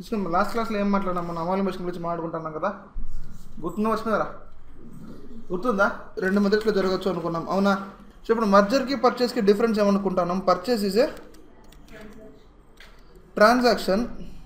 Last క్లాస్లో ఏం మాట్లాడినాం మనం అమలు మిషన్ గురించి మాట్లాడుకుంటున్నాం కదా గుర్తుందా వచ్చినారా గుర్తుందా రెండు మెథడ్స్లో జరగచ్చు అనుకున్నాం అవునా సో ఇప్పుడు మర్జర్కి పర్చేస్కి డిఫరెన్స్ ఏమనుకుంటున్నాం purchase is a transaction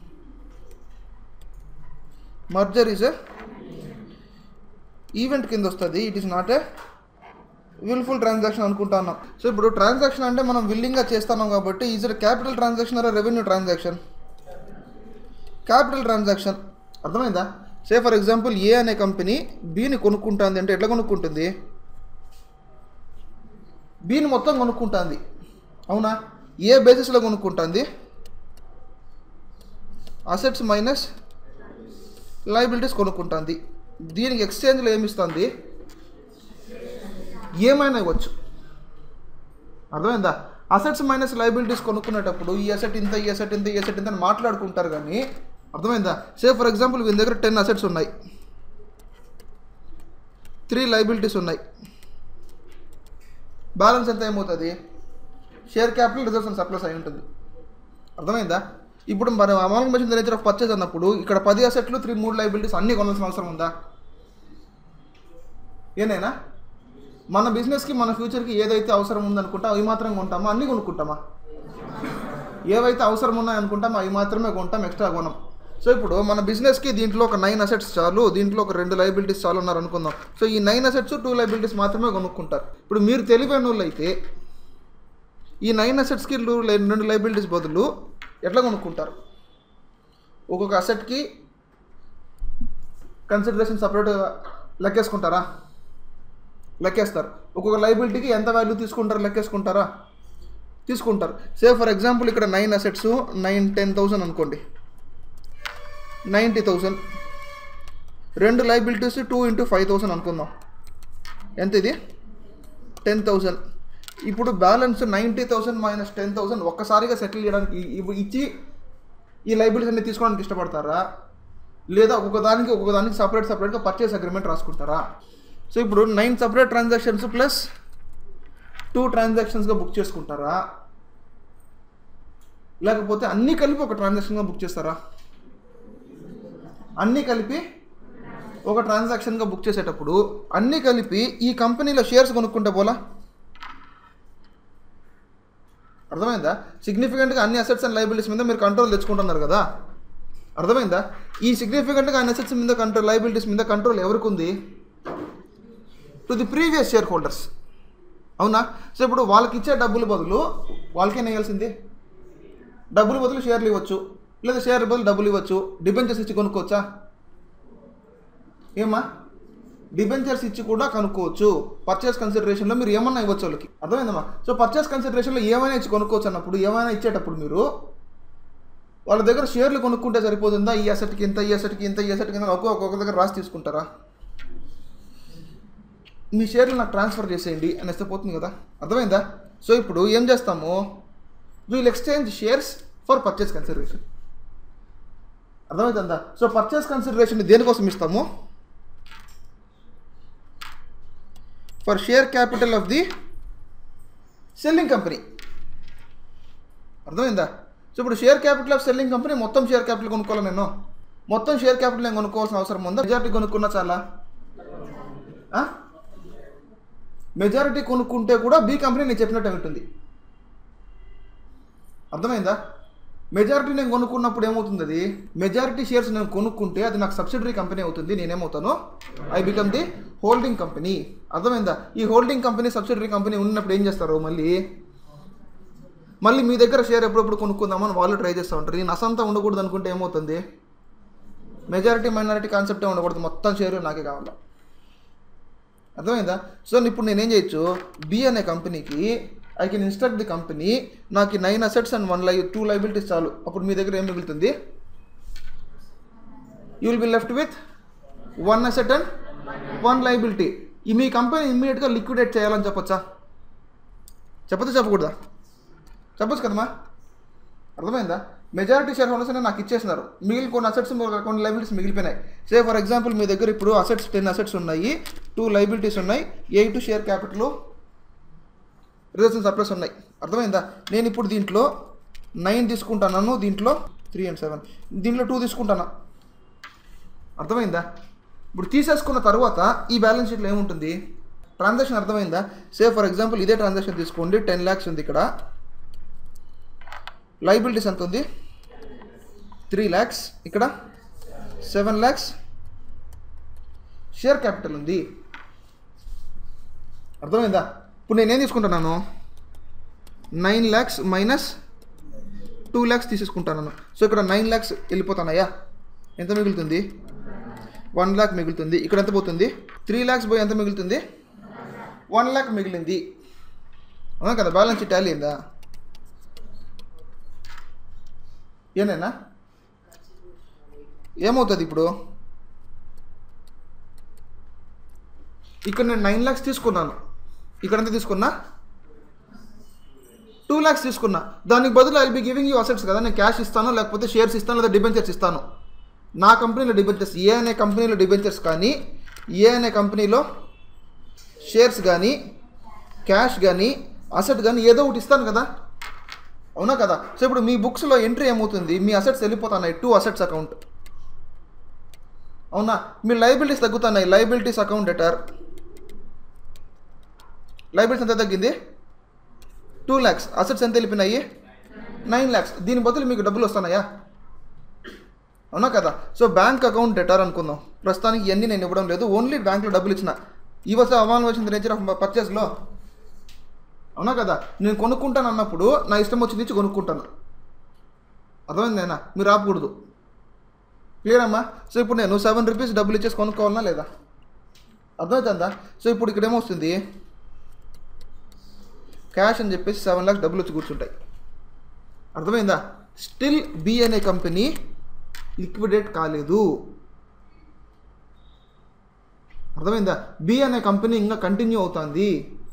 merger is a event కింద వస్తుంది it is not a wilful transaction అనుకుంటున్నాం సో ఇప్పుడు ట్రాన్సాక్షన్ అంటే మనం విల్లింగ్గా చేస్తున్నాం కాబట్టి is it capital transaction or revenue transaction capital transaction అర్థమైందా సే ఫర్ ఎగ్జాంపుల్ ఏ అనే కంపెనీ బీని కొనుక్కుంటుంది అంటే ఎట్లా కొనుక్కుంటుంది బీని మొత్తం కొనుక్కుంటుంది అవునా ఏ బేసిస్లో కొనుక్కుంటుంది అసెట్స్ మైనస్ లైబిలిటీస్ కొనుక్కుంటుంది దీనికి ఎక్స్చేంజ్లో ఏమి ఇస్తుంది ఏమైనా ఇవ్వచ్చు అర్థమైందా అసెట్స్ మైనస్ లైబిలిటీస్ కొనుక్కునేటప్పుడు ఈ అసెట్ ఇంత ఈ అసెట్ ఇంత ఈ అసెట్ ఇంత అని మాట్లాడుకుంటారు కానీ అర్థమైందా సే ఫర్ ఎగ్జాంపుల్ వీని దగ్గర టెన్ అసెట్స్ ఉన్నాయి త్రీ లైబిలిటీస్ ఉన్నాయి బ్యాలెన్స్ ఎంత ఏమవుతుంది share capital reserves and surplus అయి ఉంటుంది అర్థమైందా ఇప్పుడు మరి amalgamation nature of purchase అన్నప్పుడు ఇక్కడ పది అసెట్లు త్రీ మూడు లైబిలిటీస్ అన్నీ కొనాల్సిన అవసరం ఉందా ఏనైనా మన బిజినెస్కి మన ఫ్యూచర్కి ఏదైతే అవసరం ఉందనుకుంటా అవి మాత్రం కొంటామా అన్నీ కొనుక్కుంటామా ఏవైతే అవసరం ఉన్నాయో అనుకుంటామో అవి మాత్రమే కొంటాం ఎక్స్ట్రా కొనం సో ఇప్పుడు మన బిజినెస్కి దీంట్లో ఒక నైన్ అసెట్స్ చాలు దీంట్లో ఒక రెండు లైబిలిటీస్ చాలు ఉన్నారు అనుకుందాం సో ఈ నైన్ అసెట్స్ టూ లైబిలిటీస్ మాత్రమే కొనుక్కుంటారు ఇప్పుడు మీరు తెలివైన వాళ్ళు అయితే ఈ నైన్ అసెట్స్కి రెండు లైబిలిటీస్ బదులు ఎట్లా కొనుక్కుంటారు ఒక్కొక్క అసెట్కి కన్సిడరేషన్ సపరేట్గా లెక్కేసుకుంటారా లెక్కేస్తారు ఒక్కొక్క లైబిలిటీకి ఎంత వాల్యూ తీసుకుంటారు లెక్కేసుకుంటారా తీసుకుంటారు సే ఫర్ ఎగ్జాంపుల్ ఇక్కడ nine assets nine ten thousand అనుకోండి నైంటీ థౌసండ్ రెండు liabilities two into five thousand అనుకుందాం ఎంత ఇది టెన్ థౌసండ్ ఇప్పుడు balance ninety thousand minus ten thousand ఒక్కసారిగా సెటిల్ చేయడానికి ఇ- ఇవి ఇచ్చి ఈ లైబిలిటీస్ అన్ని తీసుకోవడానికి ఇష్టపడతారా లేదా ఒక్కొక్క దానికి ఒక్కొక్క దానికి సపరేట్ సపరేట్గా పర్చేస్ అగ్రిమెంట్ రాసుకుంటారా సో ఇప్పుడు nine separate transactions plus two ట్రాన్సాక్షన్స్గా బుక్ చేసుకుంటారా లేకపోతే అన్నీ కలిపి ఒక ట్రాన్సాక్షన్గా బుక్ చేస్తారా అన్నీ కలిపి ఒక ట్రాన్సాక్షన్గా బుక్ చేసేటప్పుడు అన్నీ కలిపి ఈ కంపెనీలో షేర్స్ కొనుక్కుంటే పోలా అర్థమైందా సిగ్నిఫికెంట్గా అన్ని అసెట్స్ అండ్ లైబిలిటీస్ మీద మీరు కంట్రోల్ తెచ్చుకుంటున్నారు కదా అర్థమైందా ఈ సిగ్నిఫికెంట్గా అన్ని అసెట్స్ మీద కంట్రోల్ లైబిలిటీస్ మీద కంట్రోల్ ఎవరికి ఉంది to the previous share holders అవునా సో ఇప్పుడు వాళ్ళకి ఇచ్చే డబ్బులు బదులు వాళ్ళకే నేయాల్సింది డబ్బులు బదులు షేర్లు ఇవ్వచ్చు లేదా షేర్ బదులు డబ్బులు ఇవ్వచ్చు డిబెంచర్స్ ఇచ్చి కొనుక్కోవచ్చా ఏమా డిబెంచర్స్ ఇచ్చి కూడా కనుక్కోవచ్చు పర్చేస్ కన్సిడరేషన్లో మీరు ఏమన్నా ఇవ్వచ్చు వాళ్ళకి అర్థమైందమ్మా సో పర్చేస్ కన్సిడరేషన్లో ఏమైనా ఇచ్చి కొనుక్కోవచ్చు అన్నప్పుడు ఏమైనా ఇచ్చేటప్పుడు మీరు వాళ్ళ దగ్గర షేర్లు కొనుక్కుంటే సరిపోతుందా ఈ అసెట్కి ఇంత ఈ అసెట్కి ఇంత ఈ అసెట్కి ఇంత ఒక్కొక్క ఒక్కొక్క దగ్గర రాసి తీసుకుంటారా మీ షేర్లు నాకు ట్రాన్స్ఫర్ చేసేయండి అనేస్తే పోతుంది కదా అర్థమైందా సో ఇప్పుడు ఏం చేస్తాము we'll exchange shares for purchase consideration అర్థమవుతుందా సో పర్చేస్ కన్సిడరేషన్ దేనికోసం ఇస్తాము for share capital of the selling company అర్థమైందా సో ఇప్పుడు share capital of selling company మొత్తం షేర్ క్యాపిటల్ కొనుక్కోవాలి నేను మొత్తం షేర్ క్యాపిటల్ నేను కొనుక్కోవాల్సిన అవసరం ఉందా మెజారిటీ కొనుక్కున్నా చాలా మెజారిటీ కొనుక్కుంటే కూడా బి కంపెనీ నేను చెప్పినట్టు ఉంటుంది అర్థమైందా మెజారిటీ నేను కొనుక్కున్నప్పుడు ఏమవుతుంది అది మెజారిటీ షేర్స్ నేను కొనుక్కుంటే అది నాకు సబ్సిడరీ కంపెనీ అవుతుంది నేనేమవుతాను I become the holding company అర్థమైందా ఈ హోల్డింగ్ కంపెనీ సబ్సిడరీ కంపెనీ ఉన్నప్పుడు ఏం చేస్తారు మళ్ళీ మళ్ళీ మీ దగ్గర షేర్ ఎప్పుడప్పుడు కొనుక్కుందామని వాళ్ళు ట్రై చేస్తూ ఉంటారు నేను అసంతా ఉండకూడదు అనుకుంటే ఏమవుతుంది మెజారిటీ మైనారిటీ కాన్సెప్టే ఉండకూడదు మొత్తం షేర్ నాకే కావాలి అర్థమైందా సో ఇప్పుడు నేనేం చేయొచ్చు బి అనే కంపెనీకి I can instruct the company నాకు నైన్ అసెట్స్ అండ్ వన్ లై టూ లైబిలిటీస్ చాలు అప్పుడు మీ దగ్గర ఏం మిగులుతుంది you will be left with one asset and one liability ఈ మీ కంపెనీ ఇమ్మీడియట్గా లిక్విడేట్ చేయాలని చెప్పొచ్చా చెప్పదు చెప్పకూడదా చెప్పొచ్చు కదమ్మా అర్థమైందా మెజారిటీ షేర్ హోల్డర్స్ నాకు ఇచ్చేసినారు మిగిలిన కొన్ని అసెట్స్ కొన్ని లైబిలిటీస్ మిగిలిపోయినాయి సే ఫర్ ఎగ్జాంపుల్ మీ దగ్గర ఇప్పుడు అసెట్స్ టెన్ అసెట్స్ ఉన్నాయి టూ లైబిలిటీస్ ఉన్నాయి eight share capital reserves and surplus ఉన్నాయి అర్థమైందా నేను ఇప్పుడు దీంట్లో నైన్ తీసుకుంటున్నాను దీంట్లో త్రీ అండ్ సెవెన్ దీనిలో టూ తీసుకుంటానా అర్థమైందా ఇప్పుడు తీసేసుకున్న తర్వాత ఈ బ్యాలెన్స్ షీట్లో ఏముంటుంది ట్రాన్సాక్షన్ అర్థమైందా సే ఫర్ ఎగ్జాంపుల్ ఇదే ట్రాన్సాక్షన్ తీసుకోండి టెన్ ల్యాక్స్ ఉంది ఇక్కడ లైబిలిటీస్ ఎంత ఉంది త్రీ ల్యాక్స్ ఇక్కడ సెవెన్ ల్యాక్స్ షేర్ క్యాపిటల్ ఉంది అర్థమైందా ఇప్పుడు నేనేం తీసుకుంటున్నాను nine lakhs minus two lakhs తీసేసుకుంటాను సో ఇక్కడ నైన్ ల్యాక్స్ వెళ్ళిపోతానయ్యా ఎంత మిగులుతుంది వన్ ల్యాక్ మిగులుతుంది ఇక్కడ ఎంత పోతుంది త్రీ ల్యాక్స్ పోయి ఎంత మిగులుతుంది వన్ ల్యాక్ మిగిలింది అవునా కదా బ్యాలెన్స్ షీట్ టాలీ అయిందా ఏనేనా ఏమవుతుంది ఇప్పుడు ఇక్కడ నేను నైన్ ల్యాక్స్ తీసుకున్నాను ఇక్కడ ఎంత తీసుకున్నా టూ ల్యాక్స్ తీసుకున్నా దానికి బదులు I'll be giving you assets కదా నేను క్యాష్ ఇస్తాను లేకపోతే షేర్స్ ఇస్తాను లేదా డిబెంచర్స్ ఇస్తాను నా కంపెనీలో డిబెంచర్స్ ఏ అనే కంపెనీలో డిబెంచర్స్ కానీ ఏ అనే కంపెనీలో షేర్స్ కానీ క్యాష్ కానీ అసెట్ కానీ ఏదో ఒకటి ఇస్తాను కదా అవునా కదా సో ఇప్పుడు మీ బుక్స్లో ఎంట్రీ ఏమవుతుంది మీ అసెట్స్ వెళ్ళిపోతున్నాయి టూ అసెట్స్ అకౌంట్ అవునా మీ లైబిలిటీస్ తగ్గుతున్నాయి లైబిలిటీస్ అకౌంట్ డెటర్ లైబిలిటీస్ ఎంత తగ్గింది టూ ల్యాక్స్ అసెట్స్ ఎంత వెళ్ళిపోయినాయి నైన్ ల్యాక్స్ దీని బదులు మీకు డబ్బులు వస్తున్నాయా అవునా కదా సో బ్యాంక్ అకౌంట్ డెటార్ అనుకుందాం ప్రస్తుతానికి ఇవన్నీ నేను ఇవ్వడం లేదు ఓన్లీ బ్యాంక్లో డబ్బులు ఇచ్చిన ఈ వస్తే అవాన్ వచ్చింది నేచర్ ఆఫ్ పర్చేస్లో అవునా కదా నేను కొనుక్కుంటాను అన్నప్పుడు నా ఇష్టం వచ్చింది ఇచ్చి కొనుక్కుంటాను అర్థమైందేనా మీరు ఆపకూడదు క్లియర్ అమ్మా సో ఇప్పుడు నేను సెవెన్ రూపీస్ డబ్బులు ఇచ్చేసి కొనుక్కోవాలన్నా లేదా అర్థమవుతుందా సో ఇప్పుడు ఇక్కడ ఏమొస్తుంది క్యాష్ అని చెప్పేసి సెవెన్ లాక్స్ డబ్బులు వచ్చి కూర్చుంటాయి అర్థమైందా స్టిల్ బి అనే కంపెనీ లిక్విడేట్ కాలేదు అర్థమైందా బి అనే కంపెనీ ఇంకా కంటిన్యూ అవుతుంది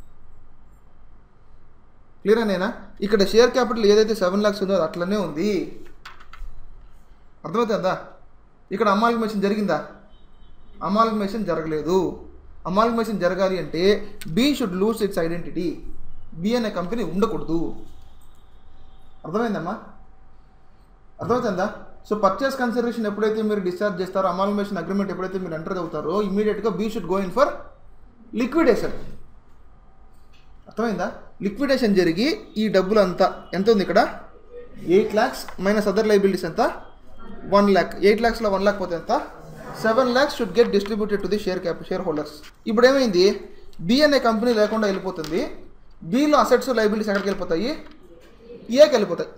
క్లియర్ అనేనా ఇక్కడ షేర్ క్యాపిటల్ ఏదైతే సెవెన్ ల్యాక్స్ ఉందో అది అట్లనే ఉంది అర్థమవుతుందా ఇక్కడ అమాల్గమేషన్ జరిగిందా అమాల్గమేషన్ జరగలేదు అమాల్గమేషన్ జరగాలి అంటే B should lose its identity B అనే కంపెనీ ఉండకూడదు అర్థమైందమ్మా అర్థమవుతుందా సో పర్చేస్ కన్సిడరేషన్ ఎప్పుడైతే మీరు డిశ్చార్జ్ చేస్తారో అమాల్గమేషన్ అగ్రిమెంట్ ఎప్పుడైతే మీరు ఎంటర్ అవుతారో ఇమీడియట్గా B should go in for liquidation అర్థమైందా లిక్విడేషన్ జరిగి ఈ డబ్బులు అంతా ఎంత ఉంది ఇక్కడ eight lakhs minus other liabilities ఎంత వన్ ల్యాక్ ఎయిట్ ల్యాక్స్లో వన్ ల్యాక్ పోతే ఎంత seven lakhs should get distributed to the share cap share holders ఇప్పుడు ఏమైంది బి అనే కంపెనీ లేకుండా వెళ్ళిపోతుంది బిలో అసెట్స్ లైబిలిటీస్ ఎక్కడికి వెళ్ళిపోతాయి ఏకి వెళ్ళిపోతాయి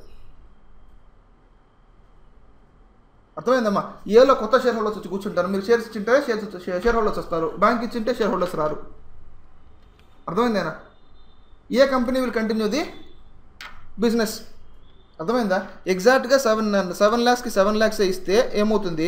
అర్థమైందమ్మా ఏలో కొత్త షేర్ హోల్డర్స్ వచ్చి కూర్చుంటారు మీరు షేర్స్ ఇచ్చింటే షేర్స్ షేర్ హోల్డర్స్ వస్తారు బ్యాంక్ ఇచ్చింటే షేర్ హోల్డర్స్ రారు అర్థమైందేనా A company will continue the business అర్థమైందా ఎగ్జాక్ట్గా సెవెన్ సెవెన్ ల్యాక్స్కి సెవెన్ ల్యాక్స్ ఇస్తే ఏమవుతుంది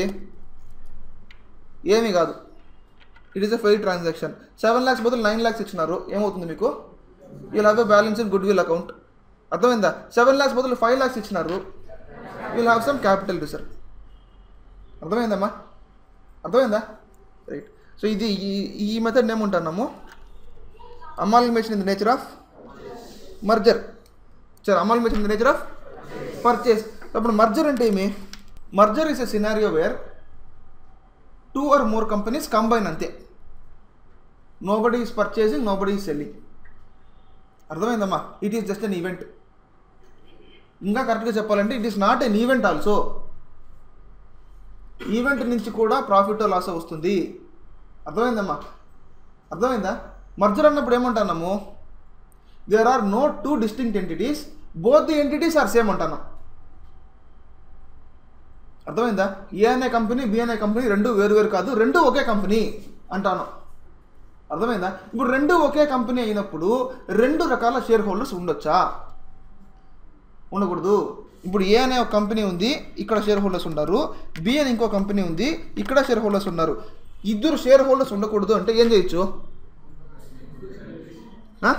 ఏమీ కాదు it is a fail transaction seven lakhs బదులు నైన్ ల్యాక్స్ ఇచ్చినారు ఏమవుతుంది మీకు we'll have a balance in goodwill account అర్థమైందా సెవెన్ ల్యాక్స్ బదులు ఫైవ్ ల్యాక్స్ ఇచ్చినారు we'll have some capital reserve అర్థమైందమ్మా అర్థమైందా రైట్ సో ఇది ఈ ఈ మెథడ్ ఏముంటున్నాము amalgamation in the nature of merger సరే amalgamation in the nature of purchase అప్పుడు మర్జర్ అంటే ఏమి merger is a scenario where two or more companies combine అంతే nobody is purchasing nobody is selling అర్థమైందమ్మా it is just an event ఇంకా కరెక్ట్గా చెప్పాలంటే it is not an event also event నుంచి కూడా profit loss వస్తుంది అర్థమైందమ్మా అర్థమైందా మర్జర్ అన్నప్పుడు ఏమంటున్నాము there are no two distinct entities both the entities are same అంటున్నాం అర్థమైందా ఏ అనే కంపెనీ బి అనే కంపెనీ రెండు వేరు వేరు కాదు రెండు ఒకే కంపెనీ అంటాను అర్థమైందా ఇప్పుడు రెండు ఒకే కంపెనీ అయినప్పుడు రెండు రకాల షేర్ హోల్డర్స్ ఉండొచ్చా ఉండకూడదు ఇప్పుడు ఏ అనే ఒక కంపెనీ ఉంది ఇక్కడ షేర్ హోల్డర్స్ ఉన్నారు బి అని ఇంకో కంపెనీ ఉంది ఇక్కడ షేర్ హోల్డర్స్ ఉన్నారు ఇద్దరు షేర్ హోల్డర్స్ ఉండకూడదు అంటే ఏం చేయొచ్చు ఆ?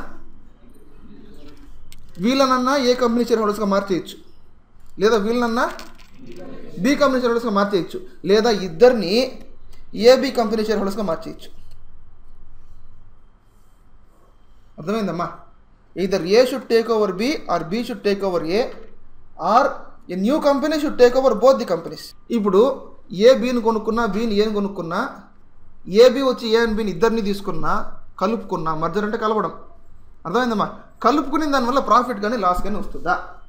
వీళ్ళనన్నా ఏ కంపెనీ షేర్ హోల్డర్స్గా మార్చేయచ్చు లేదా వీళ్ళనన్నా బి కంపెనీ షేర్ హోల్డర్స్గా మార్చేయచ్చు లేదా ఇద్దరిని ఏబి కంపెనీ షేర్ హోల్డర్స్గా మార్చేయచ్చు అర్థమైందమ్మా either A should take over B or B should take over A or a new company should take over both the companies ఇప్పుడు ఏ బీని కొనుక్కున్నా బీని ఏని కొనుక్కున్నా ఏ బి వచ్చి ఏ అండ్ బీని ఇద్దరిని తీసుకున్నా కలుపుకున్నా మర్జర్ అంటే కలపడం అర్థమైందమ్మా కలుపుకుని దానివల్ల ప్రాఫిట్ కానీ లాస్ కానీ వస్తుందా